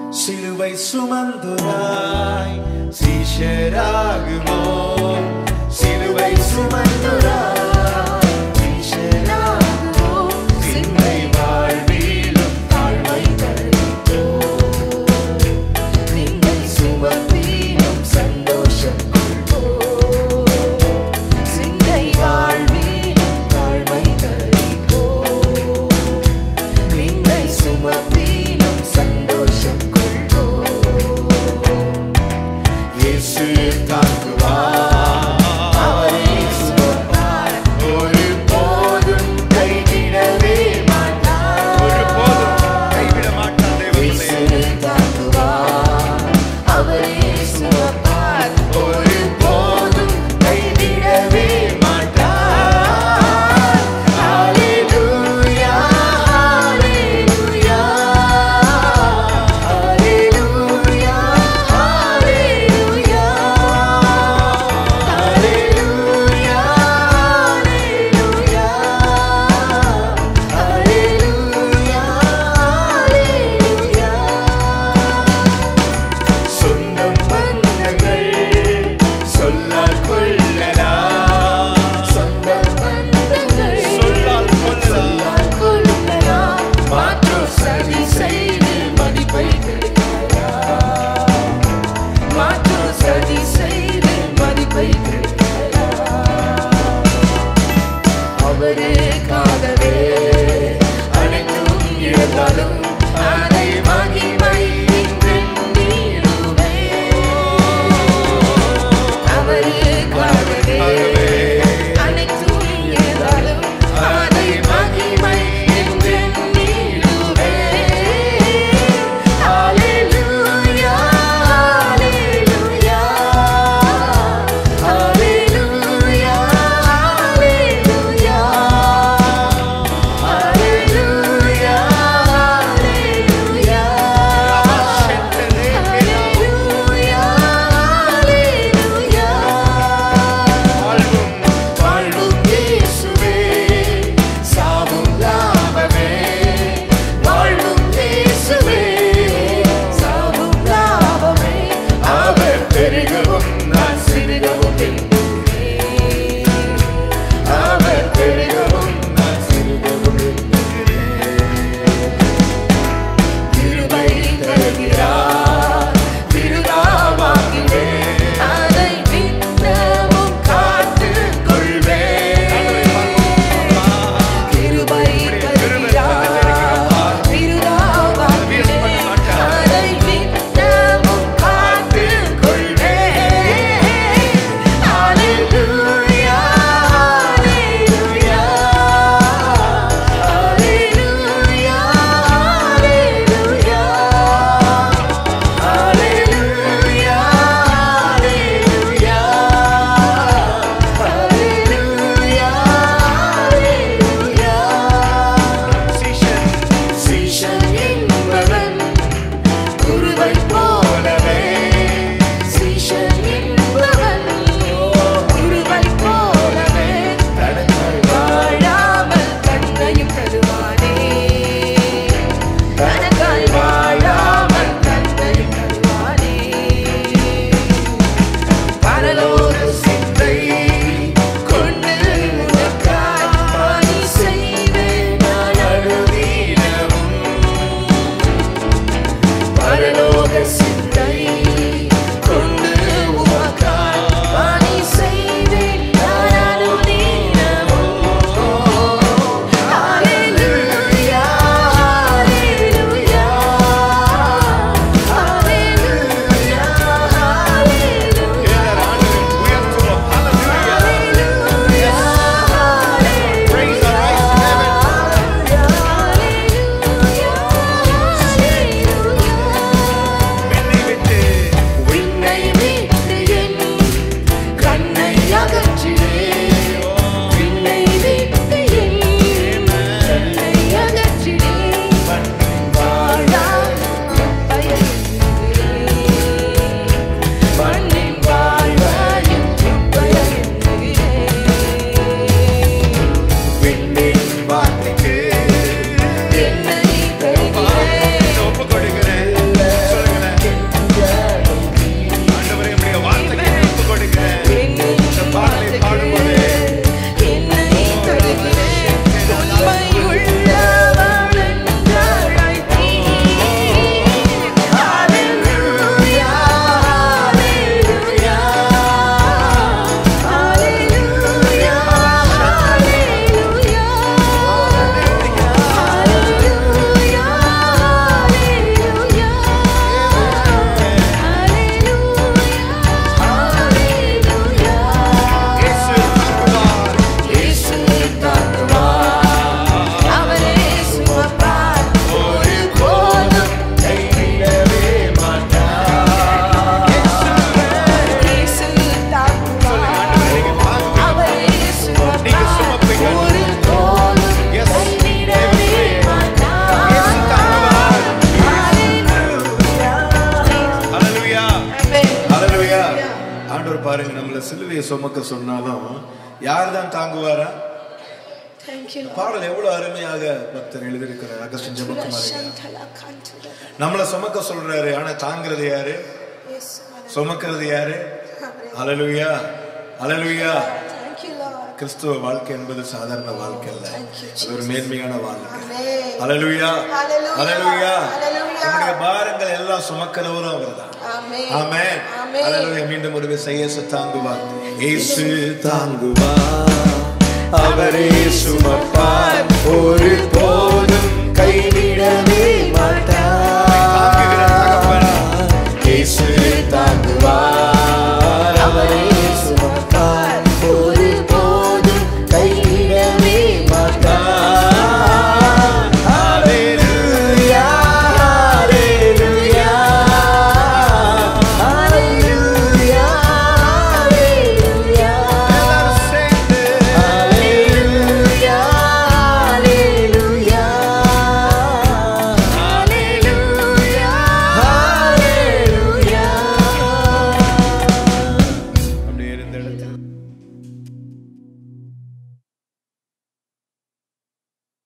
சிலுவை சுமந்துராய் சீஷராகுமோ சிலுவை சுமந்துராய் சீஷராகுமோ சிந்தை வாழ்விலும் தாழ்மை தருகிறோ நீங்கள் சுமப்பீனும் சந்தோஷம் கொள்வோம். சிந்தை வாழ்வீனும் தாழ்மை தரிப்போம். நீங்கள் சுமப்பீனும் சந்தோஷம் கொள்வோம். இயேசு தாங்குவார் அவரே சுமப்பார். ஒரு போதும் கைவிடவே மாட்டார் ஒருபோதும் கைவிட மாட்டான் இயேசு தேவர்களே தாங்குவார். அவரே சுமப்பார். ஒரு போதும் கைவிடவே மாட்டார் ஹalleluya ஹalleluya ஹalleluya ஹalleluya ஹalleluya ஹalleluya ஹalleluya சொந்தம் பந்தங்கள் சொல்லால் கொள்ளலாம் சொந்தம் பந்தங்கள் சொல்லால் கொள்ளலாம். சொல்லால் கொள்ளலாம். மாற்று சதி செய்து மதிப்பை கெடுக்கலாம். மாற்று சதி செய்து மதிப்பை கெடுக்கலாம். அவருக்காகவே அனைத்தும் இழந்தாலும் அதை மகிமை என்றெண்ணிடுவே. அவருக்காகவே அனைத்தும் இழந்தாலும் அதை மகிமை என்றெண்ணிடுவே. ஹalleluya, ஹalleluya, ஹalleluya, ஹalleluya. Hallelujah, hallelujah. Hallelujah, hallelujah. வாழ்வும் வாழ்வும் இயேசுவே சாவும் லாபமே வாழ்வும் இயேசுவே சாவும் லாபமே. அவர் பெருகவும் நான் சிறுகவும் எண்ணுகிறேன். அவர் பெருகவும் நான் சிறுகவும் எண்ணுகிறேன். கிருபை தருகிறார் திருநாமாகினேன் அதை நித்தமும் காத்துக் கொள்வேன். கிருபை தருகிறார் திருநாமத்திலே. அதை நித்தமும் காத்துக் கொள்வேன். Hallelujah, hallelujah. Hallelujah, hallelujah. Hallelujah, hallelujah. Hallelujah, hallelujah. சீஷன் சீஷன் என்பவன் குருவைப் போலவே. சீஷன் என்பவன் குருவைப் போலவே. தனக்காய் வாழாமல் தன்னையும் தருவானே. தனக்காய் வாழாமல் தன்னையும் தருவானே. பரலோக சிந்தை கொண்டு உனக்காய் பணி செய்வேன் நான் அனுதினமும். பரலோக சிந்தை கொண்டு உமக்காய் பணி செய்வேன் நான் அனுதினமும். Hallelujah, hallelujah. Hallelujah, hallelujah. எல்லார் ஆண்டவரும் உயர்த்துவோம் Hallelujah. Praise the rise in heaven. Hallelujah, hallelujah. பாருங்க நம்மள சிலுவையை சுமக்க சொன்னாலும் யார் தான் தாங்குவாரா Thank you, Lord. பாடல் எவ்வளவு அருமையாக பக்தர் எழுதியிருக்கிறார் அகஸ்டின் ஜெபக்குமார் ஐயா. Shantala Kantula. நம்மள சுமக்க சொல்றாரு ஆனா தாங்குறது யாரு Yes, Lord. சுமக்கிறது யாரு அலலுயா அலலுயா Thank you, Lord. கிறிஸ்துவ வாழ்க்கை என்பது சாதாரண வாழ்க்கை அல்ல Thank you, அது ஒரு மேன்மையான வாழ்க்கை Amen. அலலுயா Hallelujah. அலலுயா Hallelujah. நம்முடைய பாரங்கள் எல்லாம் சுமக்கிறவரும் அவர்தான் Amen. ஆமென் Amen. அல்லேலூயா மீண்டும் ஒரு விசை இயேசு தாங்குவார் இயேசு தாங்குவார் அவரே சுமப்பார் ஒரு போதும் கைவிடவே மாட்டார்